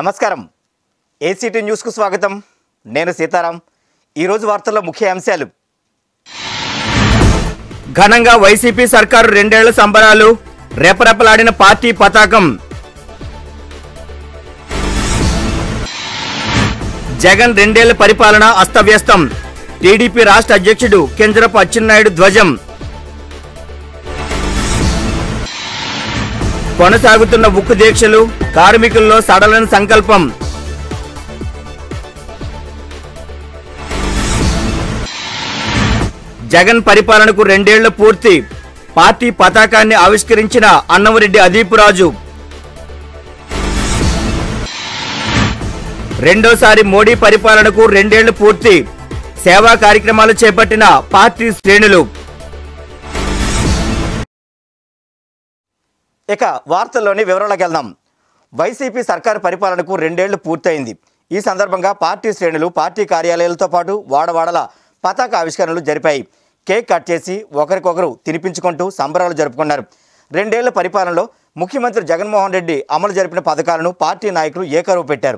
నమస్కారం ఏసీటీ న్యూస్కు స్వాగతం నేను సీతారాం ఈరోజు వార్తల్లో ముఖ్య అంశాలు ఘనంగా వైసీపీ సర్కారు రెండేళ్ల సంబరాలు రెపరెపలాడిన పార్టీ పతాకం జగన్ రెండేళ్ల పరిపాలన అస్తవ్యస్తం టీడీపీ రాష్ట్ర అధ్యక్షుడు కింజరపు అచ్చెన్నాయుడు ధ్వజం కొనసాగుతున్న ఉక్కు దీక్షలు కార్మికుల్లో సడలని సంకల్పం జగన్ పరిపాలనకు రెండేళ్ల పూర్తి పార్టీ పతాకాన్ని ఆవిష్కరించిన అన్నవరెడ్డి అదీపురాజు రెండోసారి మోడీ పరిపాలనకు రెండేళ్లు పూర్తి సేవా కార్యక్రమాలు చేపట్టిన పార్టీ శ్రేణులు ఇక వార్తల్లోని వివరాలకు వెళ్దాం వైసీపీ సర్కారు పరిపాలనకు రెండేళ్లు పూర్తయింది ఈ సందర్భంగా పార్టీ శ్రేణులు పార్టీ కార్యాలయాలతో పాటు వాడవాడల పతాక ఆవిష్కరణలు జరిపాయి కేక్ కట్ చేసి ఒకరికొకరు తినిపించుకుంటూ సంబరాలు జరుపుకున్నారు రెండేళ్ల పరిపాలనలో ముఖ్యమంత్రి జగన్మోహన్ రెడ్డి అమలు జరిపిన పథకాలను పార్టీ నాయకులు ఏకరువు పెట్టారు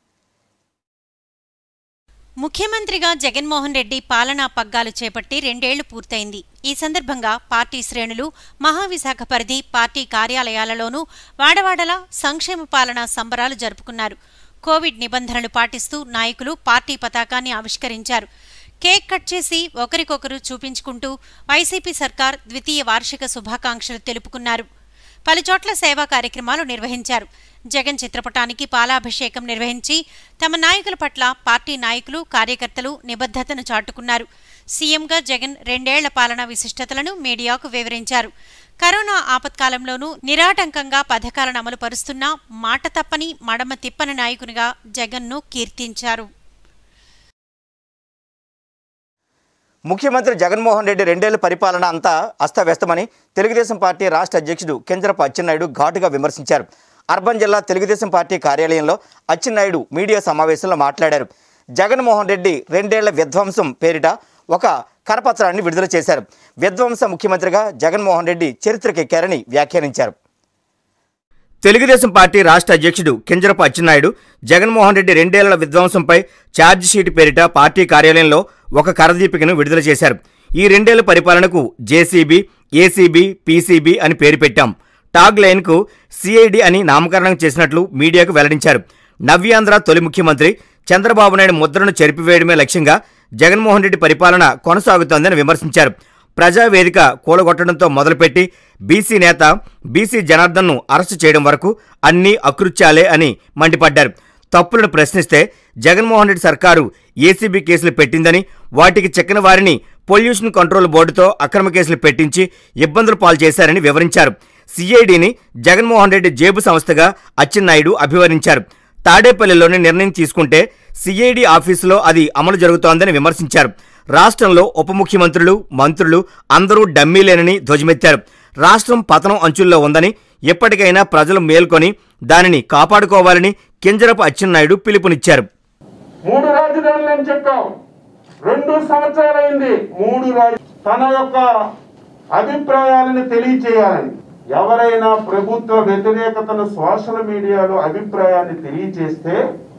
ముఖ్యమంత్రిగా జగన్మోహన్ రెడ్డి పాలనా పగ్గాలు చేపట్టి రెండేళ్లు పూర్తయింది ఈ సందర్భంగా పార్టీ శ్రేణులు మహావిశాఖ పరిధి పార్టీ కార్యాలయాలలోనూ వాడవాడలా సంక్షేమ పాలనా సంబరాలు జరుపుకున్నారు కోవిడ్ నిబంధనలు పాటిస్తూ నాయకులు పార్టీ పతాకాన్ని ఆవిష్కరించారు కేక్ కట్ చేసి ఒకరికొకరు చూపించుకుంటూ వైసీపీ సర్కార్ ద్వితీయ వార్షిక శుభాకాంక్షలు తెలుపుకున్నారు పలుచోట్ల సేవా కార్యక్రమాలు నిర్వహించారు జగన్ చిత్రపటానికి పాలాభిషేకం నిర్వహించి తమ నాయకుల పట్ల పార్టీ నాయకులు కార్యకర్తలు నిబద్ధతను చాటుకున్నారు సీఎంగా జగన్ రెండేళ్ల పాలనా విశిష్టతలను మీడియాకు వివరించారు కరోనా ఆపత్కాలంలోనూ నిరాటంకంగా పథకాలను అమలు పరుస్తున్నా మాట తప్పని మడమ తిప్పని నాయకునిగా జగన్ను కీర్తించారు ముఖ్యమంత్రి జగన్మోహన్ రెడ్డి రెండేళ్ల పరిపాలన అంతా అస్తవ్యస్తమని తెలుగుదేశం పార్టీ రాష్ట్ర అధ్యక్షుడు కింజరపు అచ్చెన్నాయుడు ఘాటుగా విమర్శించారు అర్బన్ జిల్లా తెలుగుదేశం పార్టీ కార్యాలయంలో అచ్చెన్నాయుడు మీడియా సమావేశంలో మాట్లాడారు జగన్మోహన్ రెడ్డి రెండేళ్ల విధ్వంసం పేరిట ఒక కరపత్రాన్ని విడుదల చేశారు విధ్వంస ముఖ్యమంత్రిగా జగన్మోహన్ రెడ్డి చరిత్రకెక్కారని వ్యాఖ్యానించారు తెలుగుదేశం పార్టీ రాష్ట్ర అధ్యక్షుడు కింజరపు అచ్చెన్నాయుడు జగన్మోహన్ రెడ్డి రెండేళ్ల విధ్వంసంపై ఛార్జ్ షీట్ పేరిట పార్టీ కార్యాలయంలో ఒక కరదీపికను విడుదల చేశారు ఈ రెండేళ్ల పరిపాలనకు జేసీబీ ఏసీబీ పీసీబీ అని పేరు పెట్టాం టాగ్ లైన్కు సిఐడి అని నామకరణం చేసినట్లు మీడియాకు వెల్లడించారు నవ్యాంధ్ర తొలి ముఖ్యమంత్రి చంద్రబాబు నాయుడు ముద్రను చెరిపివేయడమే లక్ష్యంగా జగన్మోహన్ రెడ్డి పరిపాలన కొనసాగుతోందని విమర్శించారు ప్రజావేదిక కూలగొట్టడంతో మొదలుపెట్టి బీసీ నేత బీసీ జనార్దన్ను అరెస్టు చేయడం వరకు అన్నీ అకృత్యాలే అని మండిపడ్డారు తప్పులను ప్రశ్నిస్తే జగన్మోహన్ రెడ్డి సర్కారు ఏసీబీ కేసులు పెట్టిందని వాటికి చెక్కిన వారిని పొల్యూషన్ కంట్రోల్ బోర్డుతో అక్రమ కేసులు పెట్టించి ఇబ్బందులు పాలు చేశారని వివరించారు సిఐడిని జగన్మోహన్ రెడ్డి జేబు సంస్థగా అచ్చెన్నాయుడు అభివర్ణించారు తాడేపల్లిలోని నిర్ణయం తీసుకుంటే సిఐడి ఆఫీసులో అది అమలు జరుగుతోందని విమర్శించారు రాష్ట్రంలో ఉప ముఖ్యమంత్రులు మంత్రులు అందరూ డమ్మీలేనని ధ్వజమెత్తారు రాష్ట్రం పతనం అంచుల్లో ఉందని ఎప్పటికైనా ప్రజలు మేల్కొని దానిని కాపాడుకోవాలని కింజరపు అచ్చెన్నాయుడు పిలుపునిచ్చారు మూడు రాజధానులు అని చెప్పాం రెండు సంవత్సరాలైంది మూడు రాజ తన యొక్క అభిప్రాయాలను తెలియచేయాలని ఎవరైనా ప్రభుత్వ వ్యతిరేకతను సోషల్ మీడియాలో అభిప్రాయాన్ని తెలియచేస్తే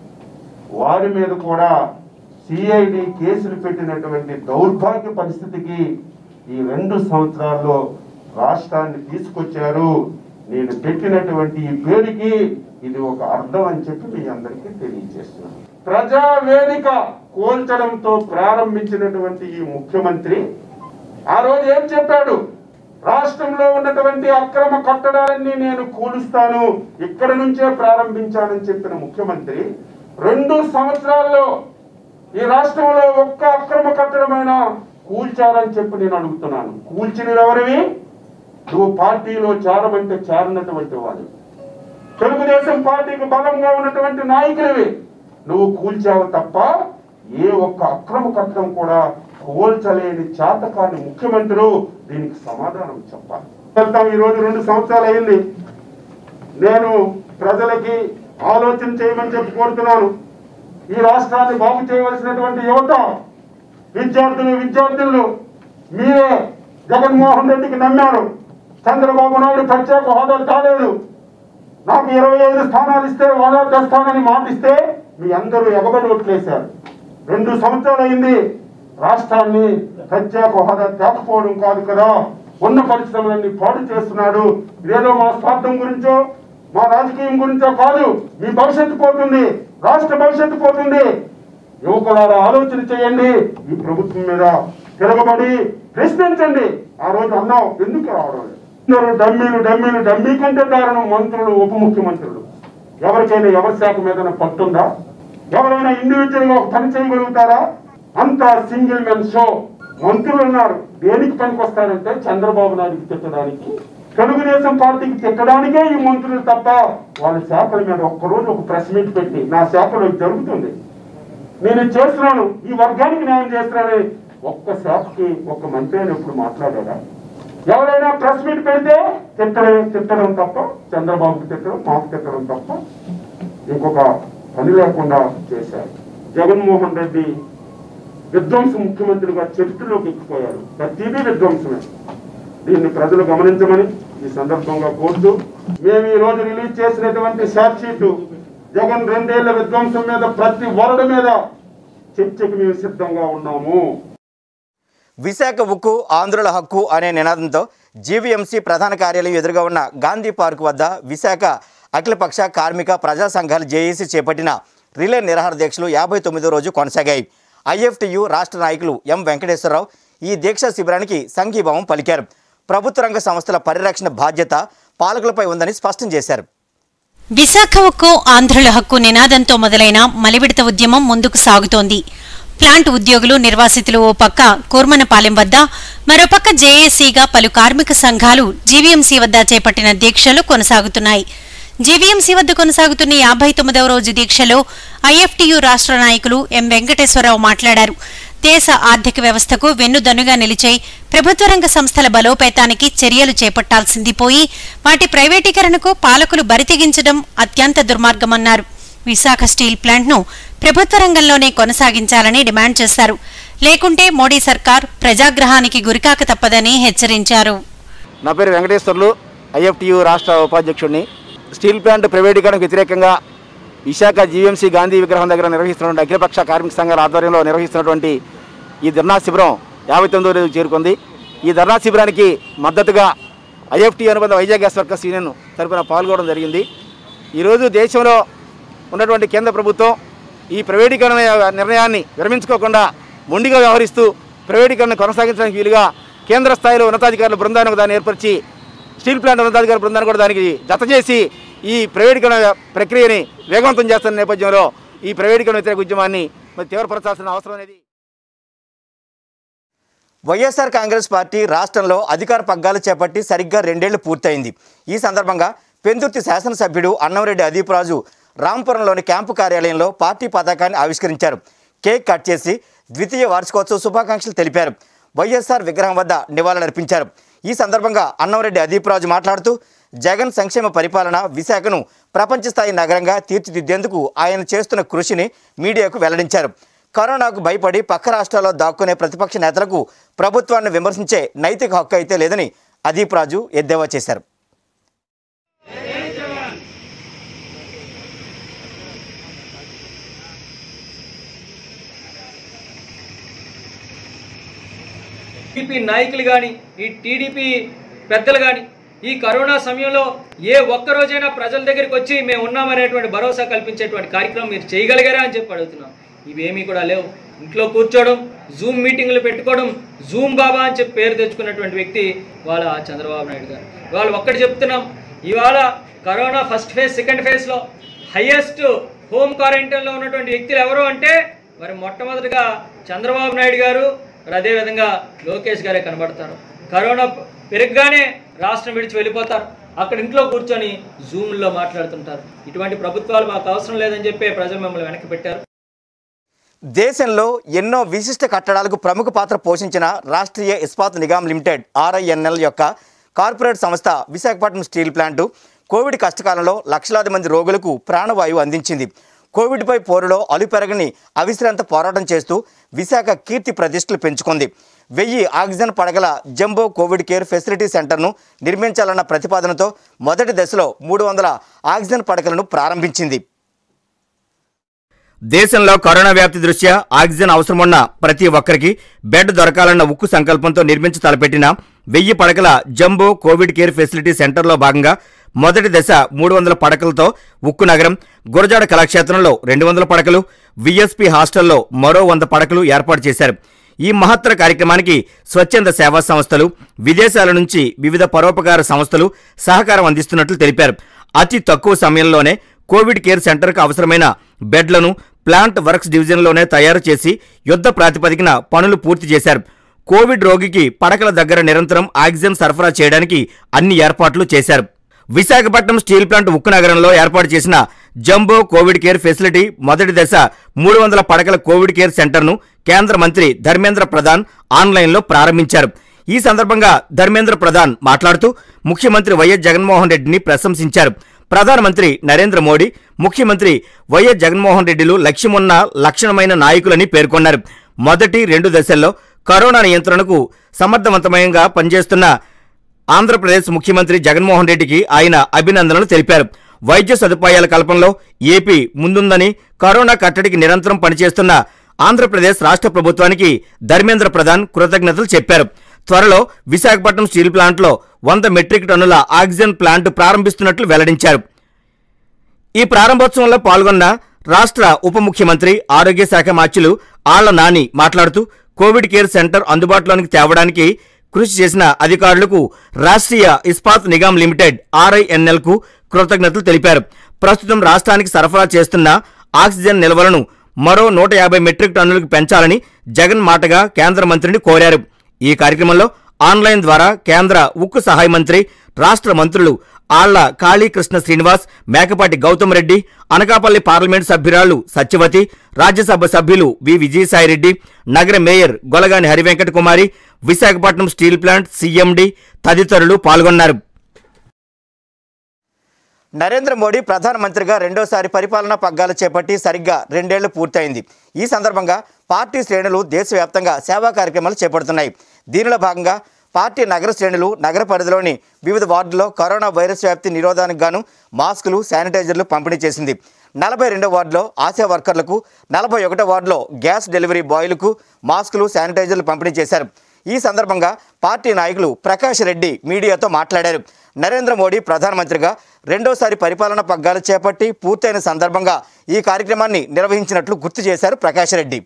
వారి మీద కూడా సిఐడి కేసులు పెట్టినటువంటి దౌర్భాగ్య పరిస్థితికి ఈ రెండు సంవత్సరాల్లో రాష్ట్రాన్ని తీసుకొచ్చారు నేను పెట్టినటువంటి ఈ పేరుకి ఇది ఒక అర్థం అని చెప్పి మీ అందరికీ తెలియజేస్తున్నాను ప్రజా వేదిక కోల్చడంతో ప్రారంభించినటువంటి ఈ ముఖ్యమంత్రి ఆ రోజు ఏం చెప్పాడు రాష్ట్రంలో ఉన్నటువంటి అక్రమ కట్టడాలన్నీ నేను కూలుస్తాను ఇక్కడ నుంచే ప్రారంభించానని చెప్పిన ముఖ్యమంత్రి రెండు సంవత్సరాల్లో ఈ రాష్ట్రంలో ఒక్క అక్రమ కట్టడమైనా కూల్చాలని చెప్పి నేను అడుగుతున్నాను కూల్చినవి ఎవరివి నువ్వు పార్టీలో చేరమంటే చేరనటువంటి వాడు తెలుగుదేశం పార్టీకి బలంగా ఉన్నటువంటి నాయకులవి నువ్వు కూల్చావు తప్ప ఏ ఒక్క అక్రమ కట్టడం కూడా కూల్చలేని చేతకాని ముఖ్యమంత్రులు దీనికి సమాధానం చెప్పాలి వెళ్తాం ఈ రోజు రెండు సంవత్సరాలు అయింది నేను ప్రజలకి ఆలోచన చేయమని చెప్పి కోరుతున్నాను ఈ రాష్ట్రాన్ని బాగు చేయవలసినటువంటి యువత విద్యార్థులు విద్యార్థులు మీరే జగన్మోహన్ రెడ్డికి నమ్మారు చంద్రబాబు నాయుడు ప్రత్యేక హోదా కాలేదు నాకు ఇరవై ఐదు స్థానాలు ఇస్తే హోదా తెస్తానని మాట ఇస్తే మీ అందరూ ఎగబడి ఓట్లేశారు రెండు సంవత్సరాలు అయింది రాష్ట్రాన్ని ప్రత్యేక హోదా తేకపోవడం కాదు కదా ఉన్న పరిశ్రమలన్నీ పాడు చేస్తున్నాడు ఇదేదో మా స్వార్థం గురించో మా రాజకీయం గురించో కాదు మీ భవిష్యత్తు పోతుంది రాష్ట్ర భవిష్యత్తు పోతుంది యువకులారా ఆలోచన చేయండి ఈ ప్రభుత్వం మీద తిరగబడి ప్రశ్నించండి ఆ రోజు అన్నాం ఎందుకు రావడం లేదు? అందరూ డమ్మీలు డమ్మీలు డమ్మీ కంటే దారుణం మంత్రులు ఉప ముఖ్యమంత్రులు ఎవరికైనా ఎవరి శాఖ మీద పట్టుందా ఎవరైనా ఇండివిజువల్ గా ఒక పని చేయగలుగుతారా అంతా సింగిల్ మెన్ షో మంత్రులు ఉన్నారు దేనికి పనికి వస్తారంటే చంద్రబాబు నాయుడుకి తిట్టడానికి తెలుగుదేశం పార్టీకి తిట్టడానికే ఈ మంత్రులు తప్ప వాళ్ళ శాఖల మీద ఒక్కరోజు ఒక ప్రెస్ మీట్ పెట్టి నా శాఖలో ఇది జరుగుతుంది నేను ఇది చేస్తున్నాను ఈ వర్గానికి న్యాయం చేస్తున్నానని ఒక్క శాఖకి ఒక్క మంత్రి అని ఎప్పుడు మాట్లాడారా ఎవరైనా ప్రెస్ మీట్ పెడితే తిట్టడం తిట్టడం తప్ప చంద్రబాబుకి తిట్టడం మాకు తిట్టడం తప్ప ఇంకొక పని లేకుండా చేశారు జగన్మోహన్ రెడ్డి విధ్వంస ముఖ్యమంత్రిగా చరిత్రలోకి ఎక్కిపోయారు ప్రతిదీ విధ్వంసమే దీన్ని ప్రజలు గమనించమని ఈ సందర్భంగా కోరుతూ మేము ఈ రోజు రిలీజ్ చేసినటువంటి షార్ట్ షీట్ జగన్ రెండేళ్ల విధ్వంసం మీద ప్రతి వరడు మీద చర్చకు మేము సిద్ధంగా ఉన్నాము విశాఖ ఉక్కు ఆంధ్రుల హక్కు అనే నినాదంతో జీవీఎంసీ ప్రధాన కార్యాలయం ఎదురుగా ఉన్న గాంధీ పార్క్ వద్ద విశాఖ అఖిలపక్ష కార్మిక ప్రజా సంఘాలు జేఏసీ చేపట్టిన రిలే నిరాహార దీక్షలు యాభై తొమ్మిదో రోజు కొనసాగాయి ఐఎఫ్టియు రాష్ట్ర నాయకులు ఎం వెంకటేశ్వరరావు ఈ దీక్షా శిబిరానికి సంఘీభావం పలికారు ప్రభుత్వ రంగ సంస్థల పరిరక్షణ బాధ్యత పాలకులపై ఉందని స్పష్టం చేశారు విశాఖ ఉక్కు ఆంధ్రుల హక్కు నినాదంతో మొదలైన మలివిడత ఉద్యమం ముందుకు సాగుతోంది ప్లాంట్ ఉద్యోగులు నిర్వాసితులు ఓ పక్క కూర్మనపాలెం వద్ద మరోపక్క జేఏసీగా పలు కార్మిక సంఘాలు జీవీఎంసీ వద్ద చేపట్టిన దీక్షలు కొనసాగుతున్నాయి జీవీఎంసీ వద్ద కొనసాగుతున్న యాభై తొమ్మిదవ రోజు దీక్షలో ఐఎఫ్టియు రాష్ట్ర నాయకులు ఎం వెంకటేశ్వరరావు మాట్లాడారు దేశ ఆర్థిక వ్యవస్థకు వెన్నుదన్నుగా నిలిచే ప్రభుత్వ రంగ సంస్థల బలోపేతానికి చర్యలు చేపట్టాల్సింది పోయి వాటి ప్రైవేటీకరణకు పాలకులు బరితెగించడం అత్యంత దుర్మార్గమన్నారు విశాఖ స్టీల్ ప్లాంట్ను ప్రభుత్వ రంగంలోనే కొనసాగించాలని డిమాండ్ చేశారు లేకుంటే మోడీ సర్కార్ ప్రజాగ్రహానికి గురికాక తప్పదని హెచ్చరించారు నా పేరు వెంకటేశ్వర్లు ఐఎఫ్టియు రాష్ట్ర ఉపాధ్యక్షుడిని స్టీల్ ప్లాంట్ ప్రైవేటీకరణకు వ్యతిరేకంగా విశాఖ జీవీఎంసీ గాంధీ విగ్రహం దగ్గర నిర్వహిస్తున్నటువంటి అఖిలపక్ష కార్మిక సంఘాల ఆధ్వర్యంలో నిర్వహిస్తున్నటువంటి ఈ ధర్నా శిబిరం యాభై తొమ్మిదో రోజు చేరుకుంది ఈ ధర్నా శిబిరానికి మద్దతుగా ఐఎఫ్టీ అనుబంధ వైజాగ్ గ్యాస్ వర్కర్స్ యూనియన్ తరపున పాల్గొనడం జరిగింది ఈరోజు దేశంలో ఉన్నటువంటి కేంద్ర ప్రభుత్వం ఈ ప్రైవేటీకరణ నిర్ణయాన్ని విరమించుకోకుండా మొండిగా వ్యవహరిస్తూ ప్రైవేటీకరణ కొనసాగించడానికి వీలుగా కేంద్ర స్థాయిలో ఉన్నతాధికారుల బృందాన్ని ఒక దాన్ని ఏర్పరిచి స్టీల్ ప్లాంట్ ఉన్నతాధికారుల బృందాన్ని కూడా దానికి జత చేసి ఈ ప్రైవేటీకరణ ప్రక్రియని వేగవంతం చేస్తున్న నేపథ్యంలో ఈ ప్రైవేటీకరణ వ్యతిరేక ఉద్యమాన్ని మరి తీవ్రపరచాల్సిన అవసరం అనేది వైఎస్ఆర్ కాంగ్రెస్ పార్టీ రాష్ట్రంలో అధికార పగ్గాలు చేపట్టి సరిగ్గా రెండేళ్లు పూర్తయింది ఈ సందర్భంగా పెందుర్తి శాసనసభ్యుడు అన్నంరెడ్డి అదీప్రాజు రాంపురంలోని క్యాంపు కార్యాలయంలో పార్టీ పతాకాన్ని ఆవిష్కరించారు కేక్ కట్ చేసి ద్వితీయ వార్షికోత్సవ శుభాకాంక్షలు తెలిపారు వైఎస్ఆర్ విగ్రహం వద్ద నివాళులర్పించారు ఈ సందర్భంగా అన్నంరెడ్డి అదీప్రాజు మాట్లాడుతూ జగన్ సంక్షేమ పరిపాలన విశాఖను ప్రపంచ స్థాయి నగరంగా తీర్చిదిద్దేందుకు ఆయన చేస్తున్న కృషిని మీడియాకు వెల్లడించారు కరోనాకు భయపడి పక్క రాష్ట్రాల్లో దాక్కునే ప్రతిపక్ష నేతలకు ప్రభుత్వాన్ని విమర్శించే నైతిక హక్కు అయితే లేదని అదీప్ రాజు ఎద్దేవా చేశారు టీడీపీ నాయకులు కానీ ఈ టీడీపీ పెద్దలు కానీ ఈ కరోనా సమయంలో ఏ ఒక్క రోజైనా ప్రజల దగ్గరికి వచ్చి మేము ఉన్నామనేటువంటి భరోసా కల్పించేటువంటి కార్యక్రమం మీరు చేయగలిగారా అని చెప్పి అడుగుతున్నాం ఇవేమీ కూడా లేవు ఇంట్లో కూర్చోవడం జూమ్ మీటింగ్లు పెట్టుకోవడం జూమ్ బాబా అని చెప్పి పేరు తెచ్చుకున్నటువంటి వ్యక్తి వాళ్ళ చంద్రబాబు నాయుడు గారు వాళ్ళు ఒక్కటి చెప్తున్నాం ఇవాళ కరోనా ఫస్ట్ ఫేజ్ సెకండ్ ఫేజ్లో హయ్యెస్ట్ హోమ్ క్వారంటైన్లో ఉన్నటువంటి వ్యక్తులు ఎవరు అంటే మరి మొట్టమొదటిగా చంద్రబాబు నాయుడు గారు మరి అదేవిధంగా లోకేష్ గారే కనబడతారు కరోనా పెరగగానే రాష్ట్రం విడిచి వెళ్ళిపోతారు అక్కడ ఇంట్లో కూర్చొని జూమ్లో మాట్లాడుతుంటారు ఇటువంటి ప్రభుత్వాలు మాకు అవసరం లేదని చెప్పి ప్రజలు మిమ్మల్ని వెనక్కి పెట్టారు దేశంలో ఎన్నో విశిష్ట కట్టడాలకు ప్రముఖ పాత్ర పోషించిన రాష్ట్రీయ ఇస్పాత్ నిగమ్ లిమిటెడ్ ఆర్ఐఎన్ఎల్ యొక్క కార్పొరేట్ సంస్థ విశాఖపట్నం స్టీల్ ప్లాంటు కోవిడ్ కష్టకాలంలో లక్షలాది మంది రోగులకు ప్రాణవాయువు అందించింది కోవిడ్పై పోరులో అలుపెరగని అవిశ్రాంత పోరాటం చేస్తూ విశాఖ కీర్తి ప్రతిష్టలు పెంచుకుంది వెయ్యి ఆక్సిజన్ పడగల జంబో కోవిడ్ కేర్ ఫెసిలిటీ సెంటర్ను నిర్మించాలన్న ప్రతిపాదనతో మొదటి దశలో మూడు వందల ఆక్సిజన్ పడకలను ప్రారంభించింది దేశంలో కరోనా వ్యాప్తి దృష్ట్యా ఆక్సిజన్ అవసరమున్న ప్రతి ఒక్కరికి బెడ్ దొరకాలన్న ఉక్కు సంకల్పంతో నిర్మించి తలపెట్టిన వెయ్యి పడకల జంబో కోవిడ్ కేర్ ఫెసిలిటీ సెంటర్లో భాగంగా మొదటి దశ మూడు వందల పడకలతో ఉక్కు నగరం గురజాడ కళాక్షేత్రంలో రెండు వందల పడకలు విఎస్పి హాస్టల్లో మరో వంద పడకలు ఏర్పాటు చేశారు ఈ మహత్తర కార్యక్రమానికి స్వచ్ఛంద సేవా సంస్థలు విదేశాల నుంచి వివిధ పరోపకార సంస్థలు సహకారం అందిస్తున్నట్లు తెలిపారు అతి తక్కువ సమయంలోనే కోవిడ్ కేర్ సెంటర్కు అవసరమైన బెడ్లను ప్లాంట్ వర్క్స్ డివిజన్లోనే తయారు చేసి యుద్ధ ప్రాతిపదికన పనులు పూర్తి చేశారు కోవిడ్ రోగికి పడకల దగ్గర నిరంతరం ఆక్సిజన్ సరఫరా చేయడానికి అన్ని ఏర్పాట్లు చేశారు విశాఖపట్నం స్టీల్ ప్లాంట్ ఉక్కు నగరంలో ఏర్పాటు చేసిన జంబో కోవిడ్ కేర్ ఫెసిలిటీ మొదటి దశ మూడు వందల పడకల కోవిడ్ కేర్ సెంటర్ను కేంద్ర మంత్రి ధర్మేంద్ర ప్రధాన్ ఆన్లైన్లో ప్రారంభించారు ఈ సందర్భంగా ధర్మేంద్ర ప్రధాన్ మాట్లాడుతూ ముఖ్యమంత్రి వైఎస్ జగన్మోహన్ రెడ్డిని ప్రశంసించారు ప్రధానమంత్రి నరేంద్ర మోడీ ముఖ్యమంత్రి వైఎస్ జగన్మోహన్ రెడ్డిలు లక్ష్యమున్న లక్షణమైన నాయకులని పేర్కొన్నారు మొదటి రెండు దశల్లో కరోనా నియంత్రణకు సమర్థవంతమంగా పనిచేస్తున్న ఆంధ్రప్రదేశ్ ముఖ్యమంత్రి జగన్మోహన్ రెడ్డికి ఆయన అభినందనలు తెలిపారు వైద్య సదుపాయాల కల్పనలో ఏపీ ముందుందని కరోనా కట్టడికి నిరంతరం పనిచేస్తున్న ఆంధ్రప్రదేశ్ రాష్ట్ర ప్రభుత్వానికి ధర్మేంద్ర ప్రధాన్ కృతజ్ఞతలు చెప్పారు త్వరలో విశాఖపట్నం స్టీల్ ప్లాంట్లో వంద మెట్రిక్ టన్నుల ఆక్సిజన్ ప్లాంట్ ప్రారంభిస్తున్నట్లు వెల్లడించారు ఈ ప్రారంభోత్సవంలో పాల్గొన్న రాష్ట్ర ఉప ముఖ్యమంత్రి ఆరోగ్య శాఖ మార్చులు ఆళ్ల నాని మాట్లాడుతూ కోవిడ్ కేర్ సెంటర్ అందుబాటులోనికి తేవడానికి కృషి చేసిన అధికారులకు రాష్ట్రీయ ఇస్పాత్ నిగమ్ లిమిటెడ్ ఆర్ఐఎన్ఎల్ కు కృతజ్ఞతలు తెలిపారు ప్రస్తుతం రాష్ట్రానికి సరఫరా చేస్తున్న ఆక్సిజన్ నిల్వలను మరో నూట యాభై మెట్రిక్ టన్నులకు పెంచాలని జగన్ మాటగా కేంద్ర మంత్రిని కోరారు ఈ కార్యక్రమంలో ఆన్లైన్ ద్వారా కేంద్ర ఉక్కు సహాయ మంత్రి రాష్ట్ర మంత్రులు ఆళ్ల కాళీకృష్ణ శ్రీనివాస్ మేకపాటి గౌతమ్ రెడ్డి అనకాపల్లి పార్లమెంట్ సభ్యురాలు సత్యవతి రాజ్యసభ సభ్యులు వి విజయసాయిరెడ్డి నగర mayor Golagani Harivenkata Kumari Visakhapatnam steel plant CMD తదితరులు పాల్గొన్నారు నరేంద్ర మోడీ ప్రధానమంత్రిగా రెండోసారి పరిపాలనా పగ్గాలు చేపట్టి సరిగ్గా రెండేళ్లు పూర్తయింది ఈ సందర్భంగా పార్టీ శ్రేణులు దేశవ్యాప్తంగా సేవా కార్యక్రమాలు చేపడుతున్నాయి దీనిలో భాగంగా పార్టీ నగర శ్రేణులు నగర పరిధిలోని వివిధ వార్డుల్లో కరోనా వైరస్ వ్యాప్తి నిరోధానికి గాను మాస్కులు శానిటైజర్లు పంపిణీ చేసింది నలభై రెండో వార్డులో ఆశా వర్కర్లకు నలభై ఒకటో వార్డులో గ్యాస్ డెలివరీ బాయ్లకు మాస్కులు శానిటైజర్లు పంపిణీ చేశారు ఈ సందర్భంగా పార్టీ నాయకులు ప్రకాష్ రెడ్డి మీడియాతో మాట్లాడారు నరేంద్ర మోడీ ప్రధానమంత్రిగా రెండోసారి పరిపాలన పగ్గాలు చేపట్టి పూర్తయిన సందర్భంగా ఈ కార్యక్రమాన్ని నిర్వహించినట్లు గుర్తు చేశారు ప్రకాష్ రెడ్డి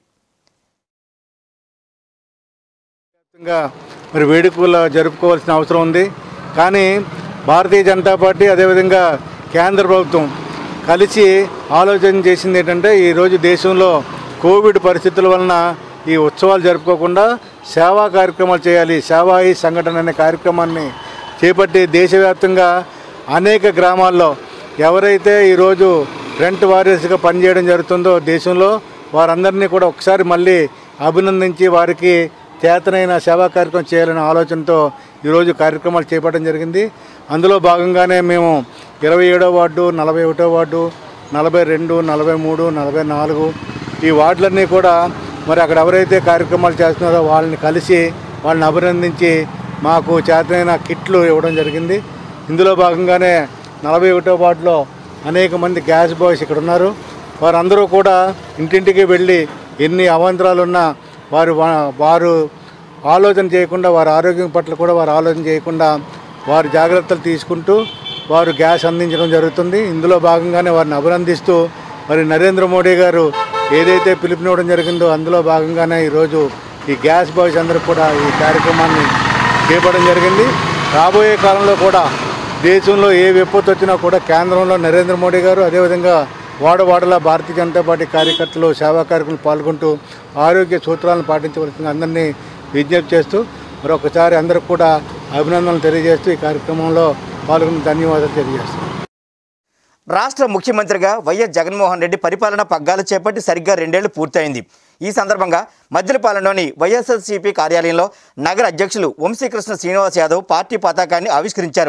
వ్యాప్తంగా మరి వేడుకలు జరుపుకోవాల్సిన అవసరం ఉంది కానీ భారతీయ జనతా పార్టీ అదేవిధంగా కేంద్ర ప్రభుత్వం కలిసి ఆలోచన చేసింది ఏంటంటే ఈరోజు దేశంలో కోవిడ్ పరిస్థితుల వలన ఈ ఉత్సవాలు జరుపుకోకుండా సేవా కార్యక్రమాలు చేయాలి సేవాయి సంఘటన అనే కార్యక్రమాన్ని చేపట్టి దేశవ్యాప్తంగా అనేక గ్రామాల్లో ఎవరైతే ఈరోజు రెంట్ వారియర్స్గా పనిచేయడం జరుగుతుందో దేశంలో వారందరినీ కూడా ఒకసారి మళ్ళీ అభినందించి వారికి చేతనైన సేవా కార్యక్రమం చేయాలనే ఆలోచనతో ఈరోజు కార్యక్రమాలు చేపట్టడం జరిగింది అందులో భాగంగానే మేము ఇరవై ఏడో వార్డు నలభై ఒకటో వార్డు నలభై రెండు నలభై మూడు నలభై నాలుగు ఈ వార్డులన్నీ కూడా మరి అక్కడ ఎవరైతే కార్యక్రమాలు చేస్తున్నారో వాళ్ళని కలిసి వాళ్ళని అభినందించి మాకు చేతనైన కిట్లు ఇవ్వడం జరిగింది ఇందులో భాగంగానే నలభై ఒకటో వార్డులో అనేక మంది గ్యాస్ బాయ్స్ ఇక్కడ ఉన్నారు వారందరూ కూడా ఇంటింటికి వెళ్ళి ఎన్ని అవాంతరాలు ఉన్నా వారు వా- వారు ఆలోచన చేయకుండా వారి ఆరోగ్యం పట్ల కూడా వారు ఆలోచన చేయకుండా వారు జాగ్రత్తలు తీసుకుంటూ వారు గ్యాస్ అందించడం జరుగుతుంది ఇందులో భాగంగానే వారిని అభినందిస్తూ మరి నరేంద్ర మోడీ గారు ఏదైతే పిలుపునివ్వడం జరిగిందో అందులో భాగంగానే ఈరోజు ఈ గ్యాస్ బాయ్స్ అందరూ కూడా ఈ కార్యక్రమాన్ని చేపట్టడం జరిగింది రాబోయే కాలంలో కూడా దేశంలో ఏ విపత్తు వచ్చినా కూడా కేంద్రంలో నరేంద్ర మోడీ గారు అదేవిధంగా వాడవాడలా భారతీయ జనతా పార్టీ కార్యకర్తలు సేవా కార్యక్రమాలు పాల్గొంటూ ఆరోగ్య సూత్రాలను పాటించవలసిన అందరినీ విజ్ఞప్తి చేస్తూ మరొకసారి అందరికి కూడా అభినందనలు తెలియజేస్తూ ఈ కార్యక్రమంలో పాల్గొన్న ధన్యవాదాలు తెలియజేస్తాను రాష్ట్ర ముఖ్యమంత్రిగా వైఎస్ జగన్మోహన్ రెడ్డి పరిపాలన పగ్గాలు చేపట్టి సరిగ్గా రెండేళ్లు పూర్తయింది ఈ సందర్భంగా మద్దిలపాలెంలోని వైఎస్ఆర్సీపీ కార్యాలయంలో నగర అధ్యక్షులు వంశీకృష్ణ శ్రీనివాస్ యాదవ్ పార్టీ పతాకాన్ని ఆవిష్కరించారు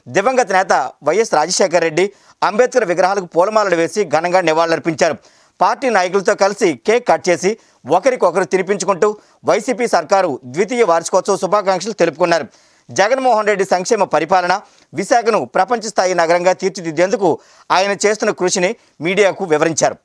దివంగత నేత వైఎస్ రాజశేఖర రెడ్డి అంబేద్కర్ విగ్రహాలకు పూలమాలలు వేసి ఘనంగా నివాళులర్పించారు పార్టీ నాయకులతో కలిసి కేక్ కట్ చేసి ఒకరికొకరు తినిపించుకుంటూ వైసీపీ సర్కారు ద్వితీయ వార్షికోత్సవ శుభాకాంక్షలు తెలుపుకున్నారు జగన్మోహన్ రెడ్డి సంక్షేమ పరిపాలన విశాఖను ప్రపంచ స్థాయి నగరంగా తీర్చిదిద్దేందుకు ఆయన చేస్తున్న కృషిని మీడియాకు వివరించారు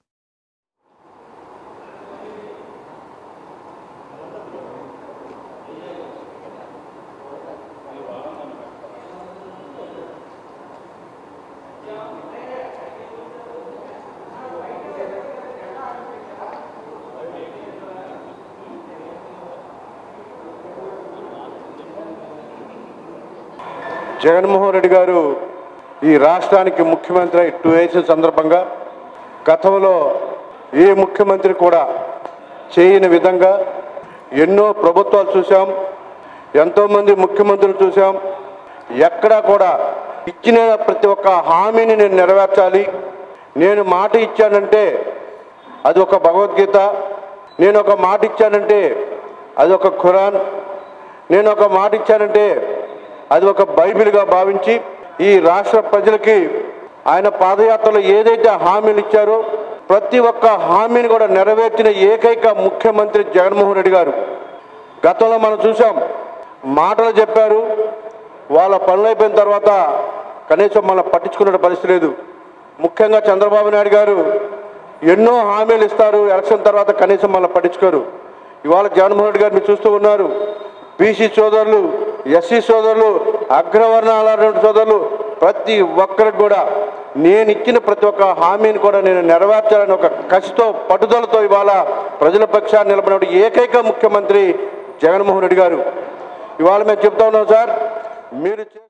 జగన్మోహన్ రెడ్డి గారు ఈ రాష్ట్రానికి ముఖ్యమంత్రి అయి టూ వేసిన సందర్భంగా గతంలో ఏ ముఖ్యమంత్రి కూడా చేయని విధంగా ఎన్నో ప్రభుత్వాలు చూసాం ఎంతోమంది ముఖ్యమంత్రులు చూసాం ఎక్కడా కూడా ఇచ్చిన ప్రతి ఒక్క హామీని నేను నెరవేర్చాలి నేను మాట ఇచ్చానంటే అది ఒక భగవద్గీత నేను ఒక మాట ఇచ్చానంటే అది ఒక ఖురాన్ నేను ఒక మాట ఇచ్చానంటే అది ఒక బైబిల్గా భావించి ఈ రాష్ట్ర ప్రజలకి ఆయన పాదయాత్రలో ఏదైతే హామీలు ఇచ్చారో ప్రతి ఒక్క హామీని కూడా నెరవేర్చిన ఏకైక ముఖ్యమంత్రి జగన్మోహన్ రెడ్డి గారు గతంలో మనం చూసాం మాటలు చెప్పారు వాళ్ళ పనులు అయిపోయిన తర్వాత కనీసం మనం పట్టించుకునే పరిస్థితి లేదు ముఖ్యంగా చంద్రబాబు నాయుడు గారు ఎన్నో హామీలు ఇస్తారు ఎలక్షన్ తర్వాత కనీసం మనం పట్టించుకోరు ఇవాళ జగన్మోహన్ రెడ్డి గారిని చూస్తూ ఉన్నారు బీసీ సోదరులు ఎస్సీ సోదరులు అగ్రవర్ణాల సోదరులు ప్రతి ఒక్కరికి కూడా నేను ఇచ్చిన ప్రతి ఒక్క హామీని కూడా నేను నెరవేర్చాలని ఒక కసితో పట్టుదలతో ఇవాళ ప్రజల పక్షాన్ని నిలబడిన ఏకైక ముఖ్యమంత్రి జగన్మోహన్ రెడ్డి గారు ఇవాళ మేము చెప్తా ఉన్నాం సార్ మీరు చేస్తున్న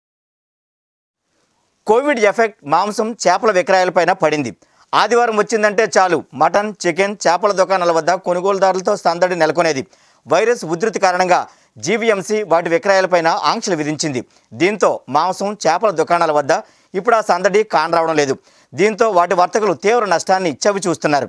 కోవిడ్ ఎఫెక్ట్ మాంసం చేపల విక్రయాలపైన పడింది ఆదివారం వచ్చిందంటే చాలు మటన్ చికెన్ చేపల దుకాణాల వద్ద కొనుగోలుదారులతో సందడి నెలకొనేది వైరస్ ఉధృతి కారణంగా జీవీఎంసీ వాటి విక్రయాలపైన ఆంక్షలు విధించింది దీంతో మాంసం చేపల దుకాణాల వద్ద ఇప్పుడు ఆ సందడి కానరావడం లేదు దీంతో వాటి వర్తకులు తీవ్ర నష్టాన్ని చవి చూస్తున్నారు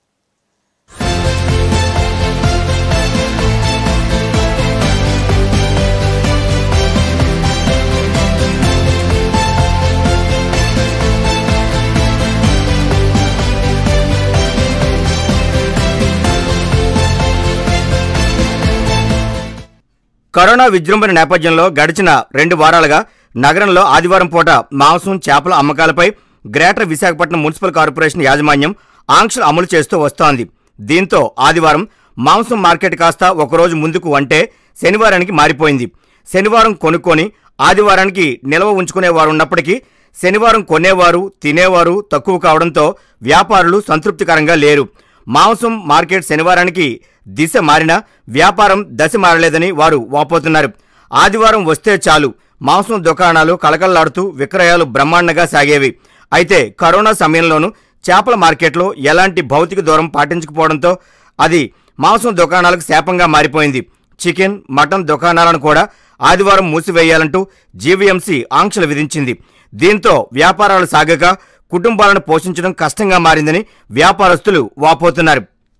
కరోనా విజృంభణ నేపథ్యంలో గడిచిన రెండు వారాలుగా నగరంలో ఆదివారం పూట మాంసం చేపల అమ్మకాలపై గ్రేటర్ విశాఖపట్నం మున్సిపల్ కార్పొరేషన్ యాజమాన్యం ఆంక్షలు అమలు చేస్తూ వస్తోంది దీంతో ఆదివారం మాంసం మార్కెట్ కాస్త ఒకరోజు ముందుకు అంటే శనివారానికి మారిపోయింది శనివారం కొనుక్కొని ఆదివారానికి నిల్వ ఉంచుకునేవారు ఉన్నప్పటికీ శనివారం కొనేవారు తినేవారు తక్కువ కావడంతో వ్యాపారులు సంతృప్తికరంగా లేరు మాంసం మార్కెట్ శనివారానికి దిశ మారినా వ్యాపారం దశ మారలేదని వారు వాపోతున్నారు ఆదివారం వస్తే చాలు మాంసం దుకాణాలు కలకల్లాడుతూ విక్రయాలు బ్రహ్మాండంగా సాగేవి అయితే కరోనా సమయంలోనూ చేపల మార్కెట్లో ఎలాంటి భౌతిక దూరం పాటించకపోవడంతో అది మాంసం దుకాణాలకు శాపంగా మారిపోయింది చికెన్ మటన్ దుకాణాలను కూడా ఆదివారం మూసివేయాలంటూ జీవీఎంసీ ఆంక్షలు విధించింది దీంతో వ్యాపారాలు సాగక కుటుంబాలను పోషించడం కష్టంగా మారిందని వ్యాపారస్తులు వాపోతున్నారు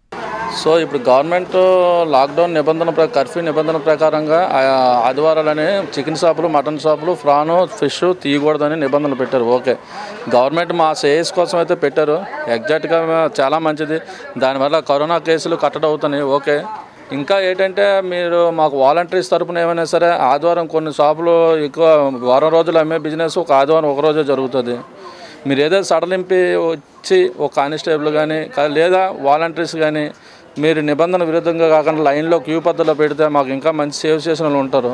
సో ఇప్పుడు గవర్నమెంట్ లాక్డౌన్ నిబంధన ప్ర కర్ఫ్యూ నిబంధన ప్రకారంగా ఆ, ఆదివారాలని చికెన్ షాపులు మటన్ షాపులు ఫ్రాను ఫిష్ తీయకూడదని నిబంధనలు పెట్టారు ఓకే గవర్నమెంట్ మా సేల్స్ కోసం అయితే పెట్టారు ఎగ్జాక్ట్గా చాలా మంచిది దానివల్ల కరోనా కేసులు కట్టడి అవుతున్నాయి ఓకే ఇంకా ఏంటంటే మీరు మాకు వాలంటీర్స్ తరపున ఏమైనా సరే ఆదివారం కొన్ని షాపులు ఎక్కువ వారం రోజులు అమ్మే బిజినెస్ ఒక ఆదివారం ఒక రోజే జరుగుతుంది మీరు ఏదో సడలింపి వచ్చి ఒక కానిస్టేబుల్ కానీ లేదా వాలంటీర్స్ కానీ మీరు నిబంధన విరుద్ధంగా కాకుండా లైన్లో క్యూ పద్ధతిలో పెడితే మాకు ఇంకా మంచి సేవ్ చేసిన వాళ్ళు ఉంటారు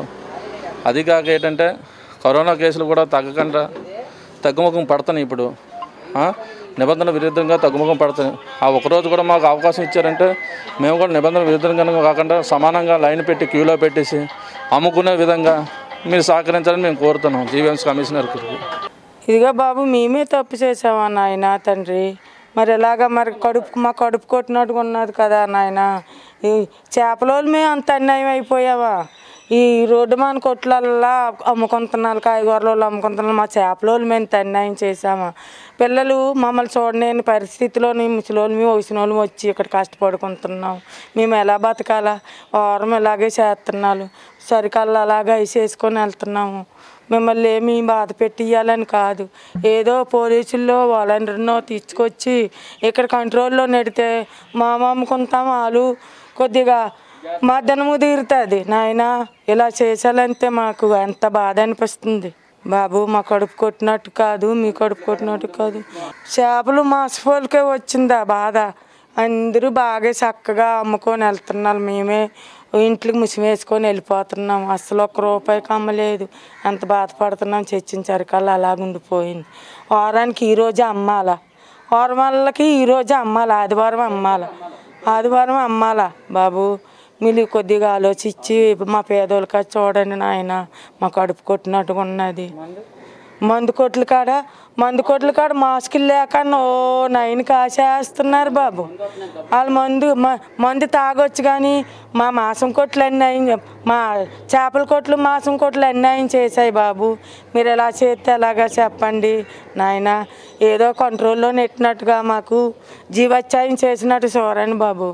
అది కాక ఏంటంటే కరోనా కేసులు కూడా తగ్గకుండా తగ్గుముఖం పడుతున్నాయి ఇప్పుడు ఆ? నిబంధన విరుద్ధంగా తగ్గుముఖం పడుతున్నాయి ఆ ఒకరోజు కూడా మాకు అవకాశం ఇచ్చారంటే మేము కూడా నిబంధన విరుద్ధంగా కాకుండా సమానంగా లైన్ పెట్టి క్యూలో పెట్టేసి అమ్ముకునే విధంగా మీరు సహకరించాలని మేము కోరుతున్నాం జీవీఎంసీ కమిషనర్కి ఇదిగో బాబు మేమే తప్పు చేసామా నాయన తండ్రి మరి ఎలాగ మరి కడుపు మా కడుపు కొట్టినట్టుగా ఉన్నది కదా నాయన ఈ చేపలోళ్ళు మేము అంత అన్యాయం అయిపోయావా ఈ రోడ్డు మన కొట్లల్లా అమ్ముకుంటున్నారు కాయగూరలు వాళ్ళు అమ్ముకుంటున్నారు మా చేపలోళ్ళు మేము తన్యాయం చేసాము పిల్లలు మమ్మల్ని చూడలేని పరిస్థితిలోని ముసలోళ్ళు మేము వయసిన వాళ్ళు వచ్చి ఇక్కడ కష్టపడుకుంటున్నాం మేము ఎలా బతకాలా వారం ఇలాగే చేస్తున్నాను సరికల్లా అలాగే వేసేసుకొని వెళ్తున్నాము మిమ్మల్ని ఏమీ బాధ పెట్టియాలని కాదు ఏదో పోలీసుల్లో వాలంటీర్నో తీసుకొచ్చి ఇక్కడ కంట్రోల్లో నెడితే మా అమ్ముకుంటాం వాళ్ళు కొద్దిగా మా ధనము తీరుతుంది నాయన ఇలా చేసాలంటే మాకు ఎంత బాధ అనిపిస్తుంది బాబు మా కడుపు కొట్టినట్టు కాదు మీ కడుపు కొట్టినట్టు కాదు చేపలు మాసపోలకే వచ్చింది ఆ బాధ అందరూ బాగా చక్కగా అమ్ముకొని వెళ్తున్నారు మేమే ఇంట్లోకి ముసిమి వేసుకొని వెళ్ళిపోతున్నాం అసలు ఒక్క రూపాయికి అమ్మలేదు ఎంత బాధపడుతున్నాం చచ్చిన సరికల్లా అలాగ ఉండిపోయింది వారానికి ఈరోజు అమ్మాలా వారం వాళ్ళకి ఈరోజు అమ్మాలి ఆదివారం అమ్మాల ఆదివారం అమ్మాలా బాబు మీరు కొద్దిగా ఆలోచించి మా పేదోళ్ళకి చూడండి నాయన మా కడుపు కొట్టినట్టుగా ఉన్నది మందు కొట్లు కాడ మందు కొట్ల కాడ మాస్కులు లేక ఓ నైన్ కాసేస్తున్నారు బాబు వాళ్ళు మందు మ- మందు తాగొచ్చు కానీ మా మాసం కొట్లు అన్యాయం మా చేపల కొట్లు మాసం కొట్లు అన్యాయం చేశాయి బాబు మీరు ఎలా చేస్తే ఎలాగా చెప్పండి నాయన ఏదో కంట్రోల్లో నెట్టినట్టుగా మాకు జీవత్యాయం చేసినట్టు చూడండి బాబు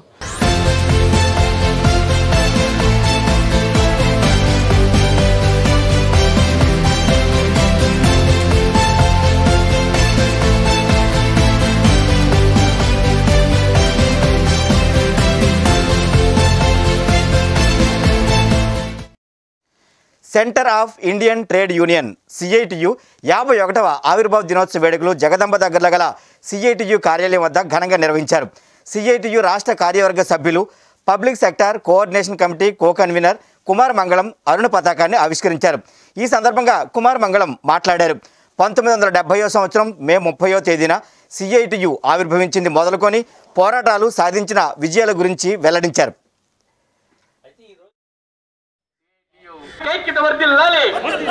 centre of Indian trade union CITU యాభై ఒకటవ ఆవిర్భావ దినోత్సవ వేడుకలు జగదంబ దగ్గరలో గల సిఐటియు కార్యాలయం వద్ద ఘనంగా నిర్వహించారు సిఐటియు రాష్ట్ర కార్యవర్గ సభ్యులు public sector coordination committee co convener Kumar Mangalam అరుణ పతాకాన్ని ఆవిష్కరించారు ఈ సందర్భంగా కుమార్ మంగళం మాట్లాడారు పంతొమ్మిది వందల డెబ్బయో సంవత్సరం మే ముప్పయో తేదీన సిఐటియు ఆవిర్భవించింది మొదలుకొని పోరాటాలు సాధించిన విజయాల గురించి వెల్లడించారు ఐక్యత వర్ధిల్లాలి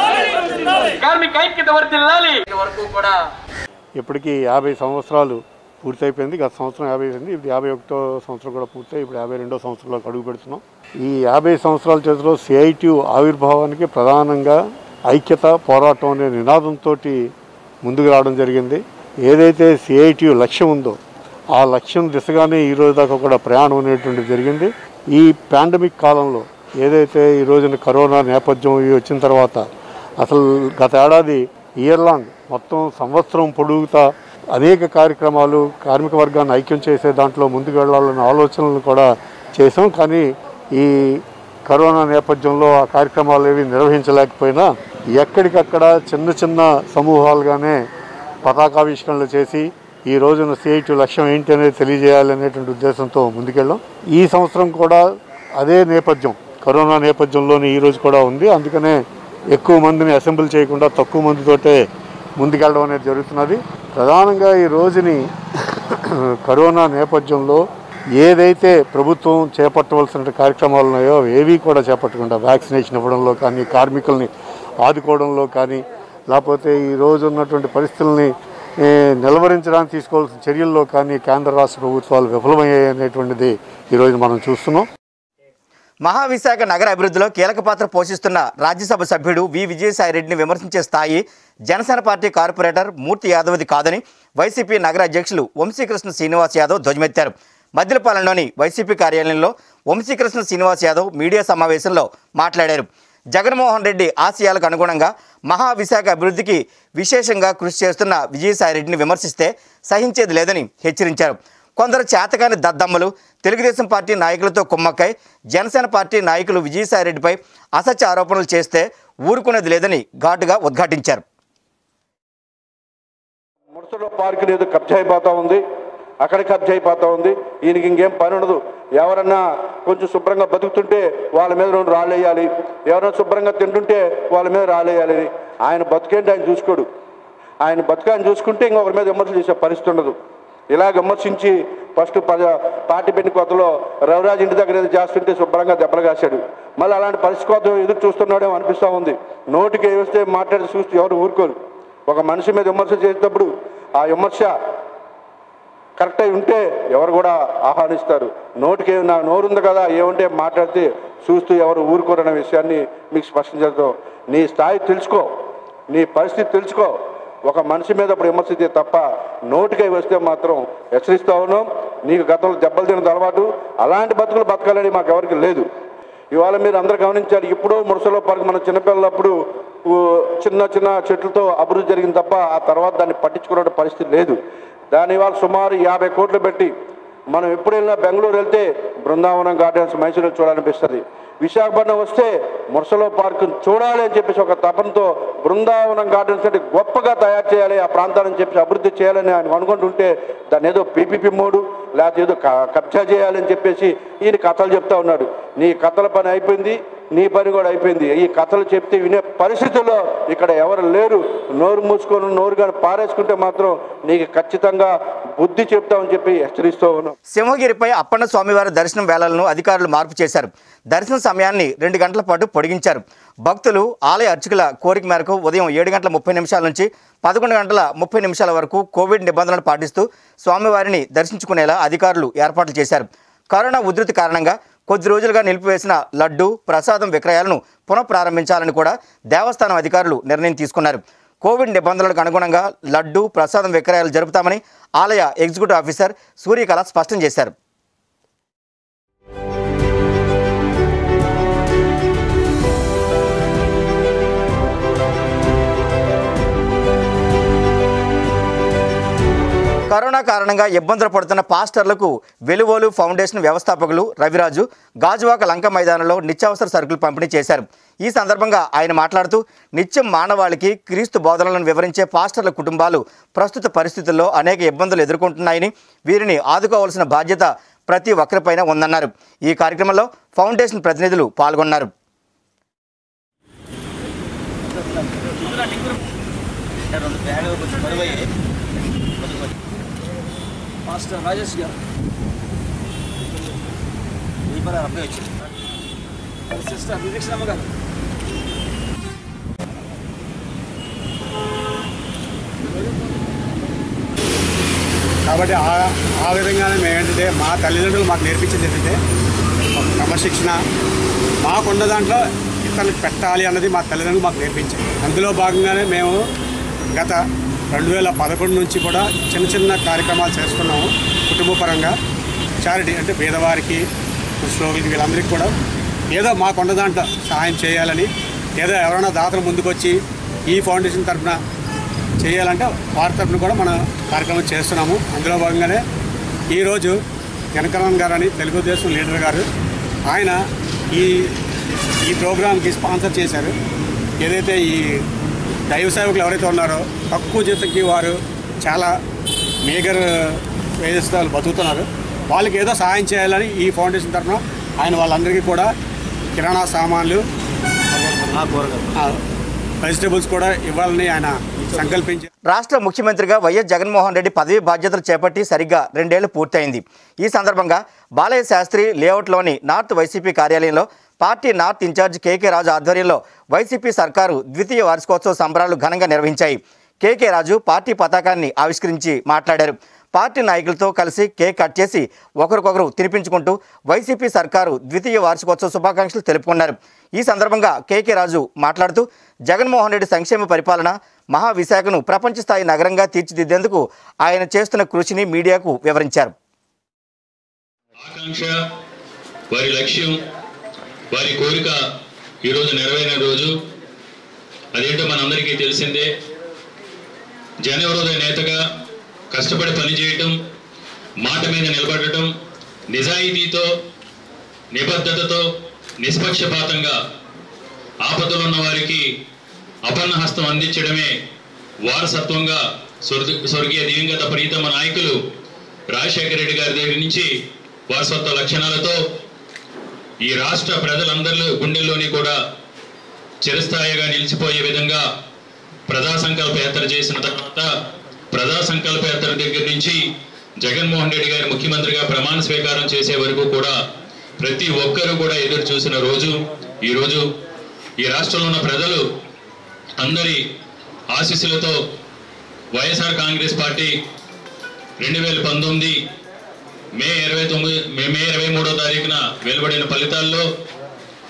కార్మిక ఐక్యత వర్ధిల్లాలి వరకు కూడా ఇప్పటికి యాభై సంవత్సరాలు పూర్తయిపోయింది గత సంవత్సరం యాభై అయింది ఇప్పుడు యాభై ఒకటో సంవత్సరం కూడా పూర్తయి ఇప్పుడు యాభై రెండో సంవత్సరంలోకి అడుగు పెడుతున్నాం ఈ యాభై సంవత్సరాల చేతిలో సిఐటి ఆవిర్భావానికి ప్రధానంగా ఐక్యత పోరాటం అనే నినాదంతో ముందుకు రావడం జరిగింది ఏదైతే సిఐటి లక్ష్యం ఉందో ఆ లక్ష్యం దిశగానే ఈ రోజు దాకా కూడా ప్రయాణం అనేటువంటిది జరిగింది ఈ పాండమిక్ కాలంలో ఏదైతే ఈ రోజున కరోనా నేపథ్యం ఇవి వచ్చిన తర్వాత అసలు గత ఏడాది ఇయర్ లాంగ్ మొత్తం సంవత్సరం పొడుగుతా అనేక కార్యక్రమాలు కార్మిక వర్గాన్ని ఐక్యం చేసే దాంట్లో ముందుకు వెళ్ళాలన్న ఆలోచనలు కూడా చేసాం కానీ ఈ కరోనా నేపథ్యంలో ఆ కార్యక్రమాలు ఏవి నిర్వహించలేకపోయినా ఎక్కడికక్కడ చిన్న చిన్న సమూహాలుగానే పతాకావిష్కరణలు చేసి ఈ రోజున సిఐటి లక్ష్యం ఏంటి అనేది తెలియజేయాలనేటువంటి ఉద్దేశంతో ముందుకెళ్ళాం ఈ సంవత్సరం కూడా అదే నేపథ్యం కరోనా నేపథ్యంలోనే ఈ రోజు కూడా ఉంది అందుకనే ఎక్కువ మందిని అసెంబ్లీ చేయకుండా తక్కువ మందితోటే ముందుకెళ్ళడం అనేది జరుగుతున్నది ప్రధానంగా ఈ రోజుని కరోనా నేపథ్యంలో ఏదైతే ప్రభుత్వం చేపట్టవలసిన కార్యక్రమాలు ఉన్నాయో అవి ఏవి కూడా చేపట్టకుండా వ్యాక్సినేషన్ ఇవ్వడంలో కానీ కార్మికుల్ని ఆదుకోవడంలో కానీ లేకపోతే ఈ రోజు ఉన్నటువంటి పరిస్థితుల్ని ఏ, నిలవరించడానికి తీసుకోవాల్సిన చర్యల్లో కానీ కేంద్ర రాష్ట్ర ప్రభుత్వాలు విఫలమయ్యాయి అనేటువంటిది ఈరోజు మనం చూస్తున్నాం మహావిశాఖ నగర అభివృద్ధిలో కీలక పాత్ర పోషిస్తున్న రాజ్యసభ సభ్యుడు వి విజయసాయిరెడ్డిని విమర్శించే స్థాయి జనసేన పార్టీ కార్పొరేటర్ మూర్తి యాదవ్ది కాదని వైసీపీ నగర అధ్యక్షులు వంశీకృష్ణ శ్రీనివాస్ యాదవ్ ధ్వజమెత్తారు మద్దిలపాలెంలోని వైసీపీ కార్యాలయంలో వంశీకృష్ణ శ్రీనివాస్ యాదవ్ మీడియా సమావేశంలో మాట్లాడారు జగన్మోహన్ రెడ్డి ఆశయాలకు అనుగుణంగా మహావిశాఖ అభివృద్ధికి విశేషంగా కృషి చేస్తున్న విజయసాయిరెడ్డిని విమర్శిస్తే సహించేది లేదని హెచ్చరించారు కొందరు చేతకాని దద్దమ్మలు తెలుగుదేశం పార్టీ నాయకులతో కుమ్మక్కై జనసేన పార్టీ నాయకులు విజయసాయిరెడ్డిపై అసత్య ఆరోపణలు చేస్తే ఊరుకునేది లేదని ఘాటుగా ఉద్ఘాటించారు ముడతలో పార్కులు ఏదో కబ్జా అయిపోతా ఉంది అక్కడ కబ్జా అయిపోతా ఉంది ఈయనకి ఇంకేం పని ఉండదు ఎవరన్నా కొంచెం శుభ్రంగా బతుకుతుంటే వాళ్ళ మీద రెండు రాళ్ళు వేయాలి ఎవరైనా శుభ్రంగా తింటుంటే వాళ్ళ మీద రాళ్ళు వేయాలి ఆయన బతుకేంటి ఆయన చూసుకోడు ఆయన బతుకాయని చూసుకుంటే ఇంకొకరి మీద విమర్శలు చేసే పరిస్థితి ఉండదు ఇలా విమర్శించి ఫస్ట్ పద పార్టీ పెట్టిన కొత్తలో రవిరాజ్ ఇంటి దగ్గర ఏదో చేస్తుంటే శుభ్రంగా దెబ్బలు కాశాడు మళ్ళీ అలాంటి పరిస్థితి కోసం ఎదురు చూస్తున్నాడేమో అనిపిస్తూ ఉంది నోటికి వస్తే మాట్లాడి చూస్తే ఎవరు ఊరుకోరు ఒక మనిషి మీద విమర్శ చేసేటప్పుడు ఆ విమర్శ కరెక్ట్ అయి ఉంటే ఎవరు కూడా ఆహ్వానిస్తారు నోటికి నా నోరుంది కదా ఏమంటే మాట్లాడితే చూస్తూ ఎవరు ఊరుకోరనే విషయాన్ని మీకు స్పష్టం చేద్దాం నీ స్థాయి తెలుసుకో నీ పరిస్థితి తెలుసుకో ఒక మనిషి మీద ఇప్పుడు విమర్శించే తప్ప నోటికై వస్తే మాత్రం హెచ్చరిస్తూ ఉన్నాం నీకు గతంలో దెబ్బలు తినది అలవాటు అలాంటి బతుకులు బతకాలని మాకు ఎవరికి లేదు ఇవాళ మీరు అందరూ గమనించారు ఇప్పుడు మురసలో పార్క్ మన చిన్నపిల్లలప్పుడు ఊ, చిన్న చిన్న చెట్లతో అభివృద్ధి జరిగింది తప్ప ఆ తర్వాత దాన్ని పట్టించుకునే పరిస్థితి లేదు దాని ఇవాళ సుమారు యాభై కోట్లు పెట్టి మనం ఎప్పుడు వెళ్ళినా బెంగళూరు వెళ్తే బృందావనం గార్డెన్స్ మైసూరు చూడాలనిపిస్తుంది విశాఖపట్నం వస్తే మురసలో పార్క్ చూడాలి అని చెప్పేసి ఒక తపనతో బృందావనం గార్డెన్స్ అంటే గొప్పగా తయారు చేయాలి ఆ ప్రాంతాన్ని చెప్పి అభివృద్ధి చేయాలని ఆయన అనుకుంటుంటే దాన్ని ఏదో పీపీపీ మోడు లేకపోతే ఏదో క- కబ్జా చేయాలని చెప్పేసి ఈయన కథలు చెప్తా ఉన్నాడు నీ కథల పని అయిపోయింది నీ పని కూడా అయిపోయింది ఈ కథలు చెప్తే వినే పరిస్థితుల్లో ఇక్కడ ఎవరు లేరు నోరు మూసుకొని నోరు కానీ పారేసుకుంటే మాత్రం నీకు ఖచ్చితంగా బుద్ధి చెప్తామని చెప్పి హెచ్చరిస్తూ ఉన్నాం సింహగిరిపై అప్పన్న స్వామివారి దర్శనం వేళలను అధికారులు మార్పు చేశారు దర్శన సమయాన్ని రెండు గంటల పాటు పొడిగించారు భక్తులు ఆలయ అర్చకుల కోరిక మేరకు ఉదయం ఏడు గంటల ముప్పై నిమిషాల నుంచి పదకొండు గంటల ముప్పై నిమిషాల వరకు కోవిడ్ నిబంధనలు పాటిస్తూ స్వామివారిని దర్శించుకునేలా అధికారులు ఏర్పాట్లు చేశారు కరోనా ఉధృతి కారణంగా కొద్ది రోజులుగా నిలిపివేసిన లడ్డు ప్రసాదం విక్రయాలను పునఃప్రారంభించాలని కూడా దేవస్థానం అధికారులు నిర్ణయం తీసుకున్నారు కోవిడ్ నిబంధనలకు అనుగుణంగా లడ్డు ప్రసాదం విక్రయాలు జరుపుతామని ఆలయ ఎగ్జిక్యూటివ్ ఆఫీసర్ సూర్యకళ స్పష్టం చేశారు కరోనా కారణంగా ఇబ్బందులు పడుతున్న పాస్టర్లకు వెలువోలు ఫౌండేషన్ వ్యవస్థాపకులు రవిరాజు గాజువాక లంక మైదానంలో నిత్యావసర సరుకులు పంపిణీ చేశారు ఈ సందర్భంగా ఆయన మాట్లాడుతూ నిత్యం మానవాళికి క్రీస్తు బోధనలను వివరించే పాస్టర్ల కుటుంబాలు ప్రస్తుత పరిస్థితుల్లో అనేక ఇబ్బందులు ఎదుర్కొంటున్నాయని వీరిని ఆదుకోవాల్సిన బాధ్యత ప్రతి ఒక్కరిపైన ఉందన్నారు ఈ కార్యక్రమంలో ఫౌండేషన్ ప్రతినిధులు పాల్గొన్నారు మాస్టర్ రాజేష్ గారు సిస్టర్ నిరీక్షణమ్మ గారు కాబట్టి ఆ ఆ విధంగానే మేము ఏంటంటే మా తల్లిదండ్రులు మాకు నేర్పించింది ఏంటంటే ఒక క్రమశిక్షణ మాకున్న దాంట్లో ఇతరులకు పెట్టాలి అన్నది మా తల్లిదండ్రులు మాకు నేర్పించారు అందులో భాగంగానే మేము గత రెండు వేల పదకొండు నుంచి కూడా చిన్న చిన్న కార్యక్రమాలు చేసుకున్నాము కుటుంబపరంగా చారిటీ అంటే పేదవారికి శ్రోగులకి వీళ్ళందరికీ కూడా ఏదో మాకున్న దాంట్లో సహాయం చేయాలని ఏదో ఎవరైనా దాతలు ముందుకొచ్చి ఈ ఫౌండేషన్ తరఫున చేయాలంటే వారి తరఫున కూడా మన కార్యక్రమం చేస్తున్నాము అందులో భాగంగానే ఈరోజు జనకరణ్ గారు అని తెలుగుదేశం లీడర్ గారు ఆయన ఈ ఈ ప్రోగ్రాంకి స్పాన్సర్ చేశారు ఏదైతే ఈ దైవ సేవకులు ఎవరైతే ఉన్నారో తక్కువ జీతంకి వారు చాలా మేగర్ వేజెస్ వాళ్ళు బతుకుతున్నారు వాళ్ళకి ఏదో సహాయం చేయాలని ఈ ఫౌండేషన్ తరఫున ఆయన వాళ్ళందరికీ కూడా కిరాణా సామాన్లు ఆ, వెజిటబుల్స్ కూడా ఇవ్వాలని ఆయన సంకల్పించారు రాష్ట్ర ముఖ్యమంత్రిగా వైఎస్ జగన్మోహన్ రెడ్డి పదవి బాధ్యతలు చేపట్టి సరిగ్గా రెండేళ్లు పూర్తయింది ఈ సందర్భంగా బాలయ్య శాస్త్రి లేఅవుట్లోని నార్త్ వైసీపీ కార్యాలయంలో party north incharge KK Raju ఆధ్వర్యంలో వైసీపీ సర్కారు ద్వితీయ వార్షికోత్సవ సంబరాలు ఘనంగా నిర్వహించాయి కేకే రాజు పార్టీ పతాకాన్ని ఆవిష్కరించి మాట్లాడారు పార్టీ నాయకులతో కలిసి కేక్ కట్ చేసి ఒకరికొకరు తినిపించుకుంటూ వైసీపీ సర్కారు ద్వితీయ వార్షికోత్సవ శుభాకాంక్షలు తెలుపుకున్నారు ఈ సందర్భంగా కేకే రాజు మాట్లాడుతూ జగన్మోహన్ రెడ్డి సంక్షేమ పరిపాలన మహావిశాఖను ప్రపంచ స్థాయి నగరంగా తీర్చిదిద్దేందుకు ఆయన చేస్తున్న కృషిని మీడియాకు వివరించారు ఆకాంక్ష వారి లక్ష్యం వారి కోరిక ఈరోజు నెరవేరిన రోజు అదేంటో మనందరికీ తెలిసిందే జనవరోదయ నేతగా కష్టపడి పనిచేయటం మాట మీద నిలబడటం నిజాయితీతో నిబద్ధతతో నిష్పక్షపాతంగా ఆపదలో ఉన్న వారికి అపన్న హస్తం అందించడమే వారసత్వంగా స్వర్గ స్వర్గీయ దివంగత ప్రీతమ నాయకులు రాజశేఖర రెడ్డి గారి దగ్గర నుంచి వారసత్వ లక్షణాలతో ఈ రాష్ట్ర ప్రజలందరిలో గుండెల్లోని కూడా చిరస్థాయిగా నిలిచిపోయే విధంగా ప్రజా సంకల్ప యాత్ర చేసిన తర్వాత ప్రజా సంకల్ప యాత్ర దగ్గర నుంచి జగన్మోహన్ రెడ్డి గారి ముఖ్యమంత్రిగా ప్రమాణ స్వీకారం చేసే వరకు కూడా ప్రతి ఒక్కరూ కూడా ఎదురు చూసిన రోజు ఈ రోజు ఈ రాష్ట్రంలో ఉన్న ప్రజలు అందరి ఆశీస్సులతో వైఎస్ఆర్ కాంగ్రెస్ పార్టీ రెండు వేల పంతొమ్మిది మే ఇరవై తొమ్మిది మే మే ఇరవై మూడో తారీఖున వెలువడిన ఫలితాల్లో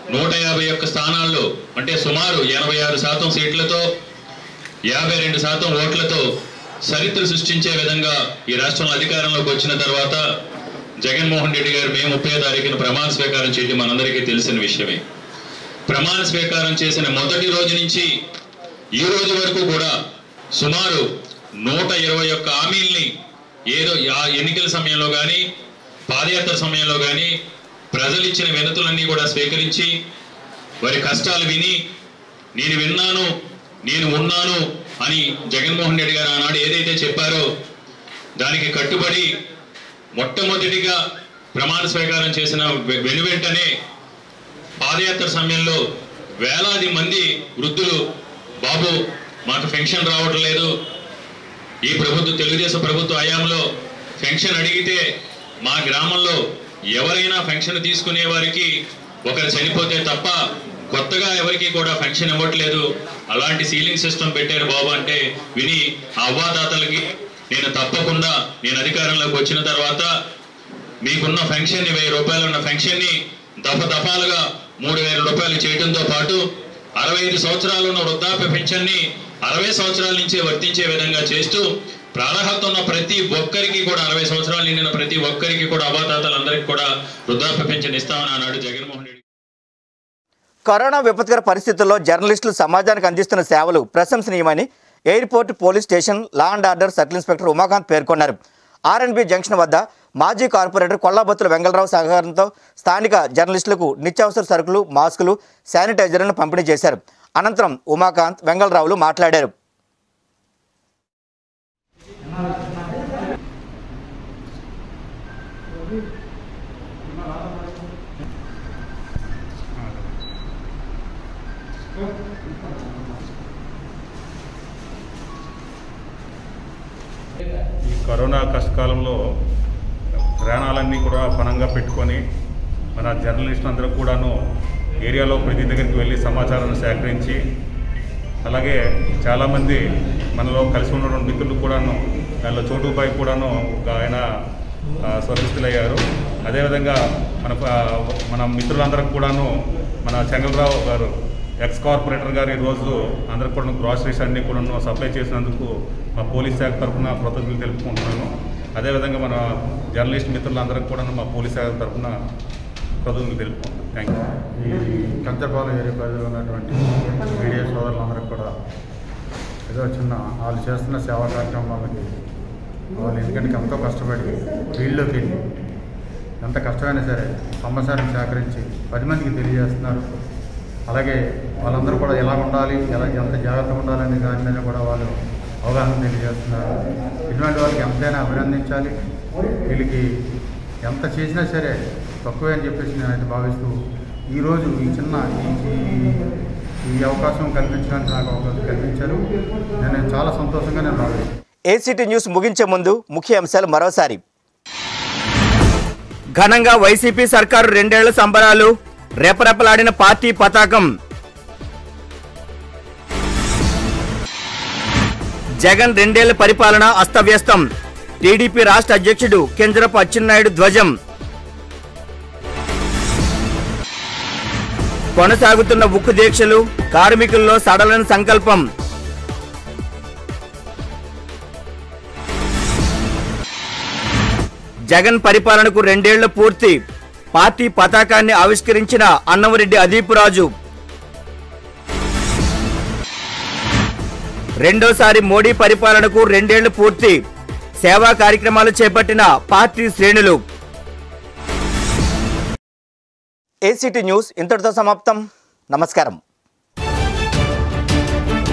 నూట యాభై ఒక్క స్థానాల్లో అంటే సుమారు ఎనభై ఆరు శాతం సీట్లతో యాభై రెండు శాతం ఓట్లతో చరిత్ర సృష్టించే విధంగా ఈ రాష్ట్రంలో అధికారంలోకి వచ్చిన తర్వాత జగన్మోహన్ రెడ్డి గారు మే ముప్పై తారీఖున ప్రమాణ స్వీకారం చేయడం మనందరికీ తెలిసిన విషయమే ప్రమాణ స్వీకారం చేసిన మొదటి రోజు నుంచి ఈ రోజు వరకు కూడా సుమారు నూట ఇరవై ఒక్క హామీల్ని ఏదో ఆ ఎన్నికల సమయంలో కానీ పాదయాత్ర సమయంలో కానీ ప్రజలు ఇచ్చిన వినతులన్నీ కూడా స్వీకరించి వారి కష్టాలు విని నేను విన్నాను నేను ఉన్నాను అని జగన్మోహన్ రెడ్డి గారు ఆనాడు ఏదైతే చెప్పారో దానికి కట్టుబడి మొట్టమొదటిగా ప్రమాణ స్వీకారం చేసిన వె- వెనువెంటనే పాదయాత్ర సమయంలో వేలాది మంది వృద్ధులు బాబు మాకు పెన్షన్ రావటం లేదు ఈ ప్రభుత్వ తెలుగుదేశం ప్రభుత్వ హయాంలో పెన్షన్ అడిగితే మా గ్రామంలో ఎవరైనా పెన్షన్ తీసుకునే వారికి ఒకరు చనిపోతే తప్ప కొత్తగా ఎవరికి కూడా పెన్షన్ ఇవ్వట్లేదు అలాంటి సీలింగ్ సిస్టమ్ పెట్టారు బాబు అంటే విని ఆ అవ్వాతాతలకి నేను తప్పకుండా నేను అధికారంలోకి వచ్చిన తర్వాత మీకున్న పెన్షన్ వెయ్యి రూపాయలు ఉన్న పెన్షన్ని దఫ దఫాలుగా మూడు వేల రూపాయలు చేయడంతో పాటు అరవై ఐదు సంవత్సరాలు ఉన్న వృద్ధాప్య పెన్షన్ని అరవై సంవత్సరాల నుంచే వర్తించే విధంగా చేస్తూ ప్రాణహత్త ఉన్న ప్రతి ఒక్కరికి కూడా అరవై సంవత్సరాలు నిండిన ప్రతి ఒక్కరికి కూడా అవాతాతలందరికీ కూడా వృద్ధాప్య పెన్షన్ ఇస్తామని అన్నాడు జగన్మోహన్ రెడ్డి కరోనా విపత్కర పరిస్థితుల్లో జర్నలిస్టులు సమాజానికి అందిస్తున్న సేవలు ప్రశంసనీయమని airport police station law and order circle inspector Umakanth పేర్కొన్నారు ఆర్ఎన్బి జంక్షన్ వద్ద మాజీ కార్పొరేటర్ కొల్లాబత్తుల వెంగళరావు సహకారంతో స్థానిక జర్నలిస్టులకు నిత్యావసర సరుకులు మాస్కులు శానిటైజర్లను పంపిణీ చేశారు అనంతరం ఉమాకాంత్ వెంగళరావులు మాట్లాడారు ఈ కరోనా కష్టకాలంలో ప్రాణాలన్నీ కూడా పణంగా పెట్టుకొని మన జర్నలిస్టులు అందరూ కూడాను ఏరియాలో ప్రతి దగ్గరికి వెళ్ళి సమాచారాన్ని సేకరించి అలాగే చాలామంది మనలో కలిసి ఉన్నటువంటి మిత్రులు కూడాను దానిలో చోటుపై కూడాను ఒక ఆయన ఆ, స్వర్గస్థులయ్యారు అదేవిధంగా మన ఆ, మన మిత్రులందరం కూడాను మన చెంగలరావు గారు ఎక్స్ కార్పొరేటర్ గారు ఈరోజు అందరికి కూడా గ్రాసరీస్ అన్నీ కూడా సప్లై చేసినందుకు మా పోలీస్ శాఖ తరఫున కృతజ్ఞతలు తెలుపుకుంటున్నాను అదేవిధంగా మన జర్నలిస్ట్ మిత్రులందరికీ కూడా మా పోలీస్ శాఖ తరఫున కృతజ్ఞతలు తెలుపుకుంటున్నాను థ్యాంక్ యూ ఈ కంచపాలెం ఏరియా పరిధిలో ఉన్నటువంటి మీడియా సోదరులందరికీ కూడా ఏదో చిన్న వాళ్ళు చేస్తున్న సేవా కార్యక్రమాలకి వాళ్ళు ఎందుకంటే ఎంతో కష్టపడి ఫీల్డ్లోకి వెళ్ళి ఎంత కష్టమైనా సరే సమాచారం సేకరించి పది మందికి తెలియజేస్తున్నారు అలాగే వాళ్ళందరూ కూడా ఎలా ఉండాలి ఎలా ఎంత జాగ్రత్తగా ఉండాలనే దాని మీద కూడా వాళ్ళు అవగాహన తెలియజేస్తున్నారు ఇటువంటి వాళ్ళకి ఎంతైనా అభినందించాలి వీళ్ళకి ఎంత చేసినా సరే తక్కువే అని చెప్పేసి నేనైతే భావిస్తూ ఈరోజు ఈ చిన్న ఈ ఈ- ఈ అవకాశం కల్పించడానికి నాకు అవకాశం కల్పించారు నేను చాలా సంతోషంగా నేను భావిస్తున్నాను ఏసీటీ న్యూస్ ముగించే ముందు ముఖ్య అంశాలు మరోసారి ఘనంగా వైసీపీ సర్కారు రెండేళ్ల సంబరాలు రెపరెపలాడిన పార్టీ పతాకం జగన్ రెండేళ్ల పరిపాలన అస్తవ్యస్తం టీడీపీ రాష్ట్ర అధ్యక్షుడు కింజరపు అచ్చెన్నాయుడు ధ్వజం కొనసాగుతున్న ఉక్కు దీక్షలు కార్మికుల్లో సడలని సంకల్పం జగన్ పరిపాలనకు రెండేళ్లు పూర్తి పార్టీ పతాకాన్ని ఆవిష్కరించిన అన్నవరెడ్డి అదీపురాజు రెండోసారి మోడీ పరిపాలనకు రెండేళ్లు పూర్తి సేవా కార్యక్రమాలు చేపట్టిన పార్టీ శ్రేణులు ఏసీటీ న్యూస్ ఇంతటితో సమాప్తం నమస్కారం